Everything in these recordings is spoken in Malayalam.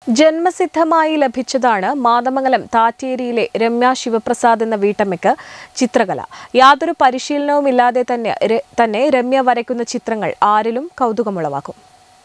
ജന്മസിദ്ധമായി ലഭിച്ചതാണ് മാതമംഗലം താറ്റേരിയിലെ രമ്യ ശിവപ്രസാദ് എന്ന വീട്ടമ്മയ്ക്ക് ചിത്രകല യാതൊരു പരിശീലനവുമില്ലാതെ തന്നെ ര- തന്നെ രമ്യ വരയ്ക്കുന്ന ചിത്രങ്ങൾ ആരിലും കൗതുകമുളവാക്കും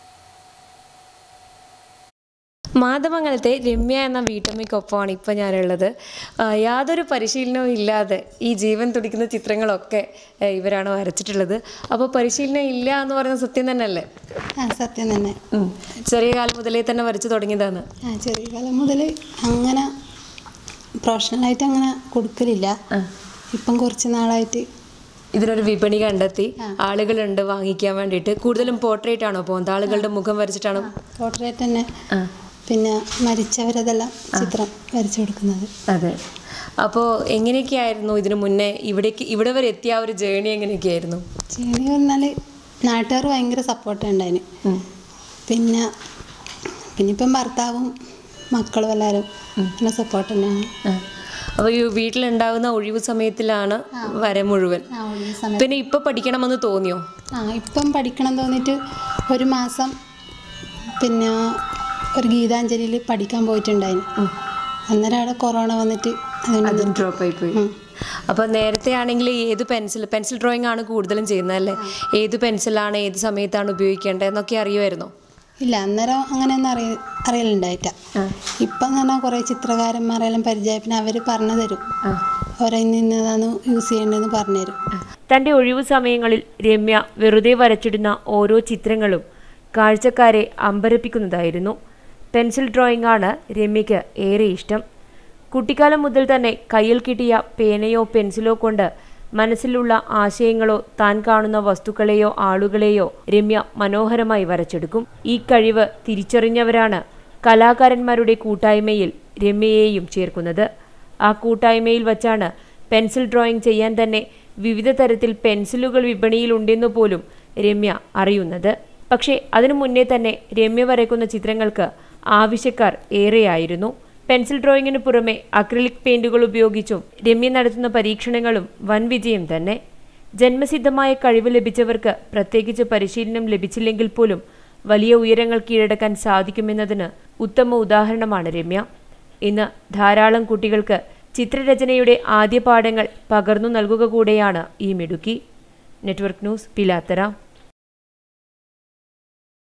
മാതമംഗലത്തെ രമ്യ എന്ന വീട്ടമ്മയ്ക്കൊപ്പമാണ് ഇപ്പോൾ ഞാനുള്ളത് ആ, യാതൊരു പരിശീലനവും ഇല്ലാതെ ഈ ജീവൻ തുടിക്കുന്ന ചിത്രങ്ങളൊക്കെ ആ, ഇവരാണ് വരച്ചിട്ടുള്ളത് അപ്പോൾ പരിശീലനം ഇല്ല എന്ന് പറയുന്ന സത്യം തന്നെയല്ലേ ആ സത്യം തന്നെ ഉം. ചെറിയ കാലം മുതലേ തന്നെ വരച്ചു തുടങ്ങിയതാണ് ആ ചെറിയ കാലം മുതൽ അങ്ങനെ പ്രൊഫഷണലായിട്ട് അങ്ങനെ കൊടുക്കലില്ല ഇപ്പം കുറച്ച് നാളായിട്ട് ഇതിനൊരു വിപണി കണ്ടെത്തി ആളുകളുണ്ട് വാങ്ങിക്കാൻ വേണ്ടിയിട്ട് കൂടുതലും പോർട്രേറ്റ് ആണോ പോകുന്നത് ആളുകളുടെ മുഖം വരച്ചിട്ടാണോ പോർട്രേറ്റ് തന്നെ പിന്നെ മരിച്ചവരതെല്ലാം ചിത്രം വരച്ചു കൊടുക്കുന്നത് അതെ അപ്പോൾ എങ്ങനെയൊക്കെയായിരുന്നു ഇതിനു മുന്നേ ഇവിടേക്ക് ഇവിടെ വരെ എത്തിയ ആ ഒരു ജേണി എങ്ങനെയൊക്കെയായിരുന്നു ചെടി പറഞ്ഞാൽ നാട്ടുകാർ ഭയങ്കര സപ്പോർട്ട് ഉണ്ടായിന് പിന്നെ പിന്നെ ഇപ്പം ഭർത്താവും മക്കളും എല്ലാവരും നല്ല സപ്പോർട്ട് തന്നെയാണ് അപ്പോൾ ഈ വീട്ടിലുണ്ടാകുന്ന ഒഴിവ് സമയത്തിലാണ് വര മുഴുവൻ ആ ഒഴിവ് സമയം പിന്നെ ഇപ്പൊ പഠിക്കണമെന്ന് തോന്നിയോ ആ ഇപ്പം പഠിക്കണം തോന്നിയിട്ട് ഒരു മാസം പിന്നെ ഒരു ഗീതാഞ്ജലിയിൽ പഠിക്കാൻ പോയിട്ടുണ്ടായിന് അന്നേരം അവിടെ കൊറോണ വന്നിട്ട് അതിന് അത് ഡ്രോപ്പ് ആയി പോയി അപ്പോൾ നേരത്തെ ആണെങ്കിൽ ഏത് പെൻസിൽ പെൻസിൽ ഡ്രോയിങ് ആണ് കൂടുതലും ചെയ്യുന്നത് അല്ലേ ഏത് പെൻസിലാണ് ഏത് സമയത്താണ് ഉപയോഗിക്കേണ്ടത് എന്നൊക്കെ അറിയുമായിരുന്നോ ഇല്ല അന്നേരം അങ്ങനെയൊന്നും അറിയ അറിയലുണ്ടായിട്ട ഇപ്പം എന്ന് പറഞ്ഞാൽ കുറേ ചിത്രകാരന്മാരെല്ലാം പരിചയം പിന്നെ അവർ പറഞ്ഞു തരും ഓരോ ഇന്നതാണ് യൂസ് ചെയ്യേണ്ടതെന്ന് പറഞ്ഞു തരും തന്റെ ഒഴിവു സമയങ്ങളിൽ രമ്യ വെറുതെ വരച്ചിടുന്ന ഓരോ ചിത്രങ്ങളും കാഴ്ചക്കാരെ അമ്പരപ്പിക്കുന്നതായിരുന്നു പെൻസിൽ ഡ്രോയിങ് ആണ് രമ്യയ്ക്ക് ഏറെ ഇഷ്ടം കുട്ടിക്കാലം മുതൽ തന്നെ കയ്യിൽ കിട്ടിയ പേനയോ പെൻസിലോ കൊണ്ട് മനസ്സിലുള്ള ആശയങ്ങളോ താൻ കാണുന്ന വസ്തുക്കളെയോ ആളുകളെയോ രമ്യ മനോഹരമായി വരച്ചെടുക്കും ഈ കഴിവ് തിരിച്ചറിഞ്ഞവരാണ് കലാകാരന്മാരുടെ കൂട്ടായ്മയിൽ രമ്യയെയും ചേർക്കുന്നത് ആ കൂട്ടായ്മയിൽ വച്ചാണ് പെൻസിൽ ഡ്രോയിങ് ചെയ്യാൻ തന്നെ വിവിധ തരത്തിൽ പെൻസിലുകൾ വിപണിയിലുണ്ടെന്നു പോലും രമ്യ അറിയുന്നത് പക്ഷേ അതിനു മുന്നേ തന്നെ രമ്യ വരയ്ക്കുന്ന ചിത്രങ്ങൾക്ക് ആവശ്യക്കാർ ഏറെയായിരുന്നു പെൻസിൽ ഡ്രോയിങ്ങിന് പുറമെ അക്രിലിക് പെയിന്റുകൾ ഉപയോഗിച്ചും രമ്യ നടത്തുന്ന പരീക്ഷണങ്ങളും വൻ വിജയം തന്നെ ജന്മസിദ്ധമായ കഴിവ് ലഭിച്ചവർക്ക് പ്രത്യേകിച്ച് പരിശീലനം ലഭിച്ചില്ലെങ്കിൽ പോലും വലിയ ഉയരങ്ങൾ കീഴടക്കാൻ സാധിക്കുമെന്നതിന് ഉത്തമ ഉദാഹരണമാണ് രമ്യ ഇന്ന് ധാരാളം കുട്ടികൾക്ക് ചിത്രരചനയുടെ ആദ്യ പാഠങ്ങൾ പകർന്നു നൽകുക കൂടെയാണ് ഈ മിടുക്കി നെറ്റ്വർക്ക് ന്യൂസ് പിലാത്തറ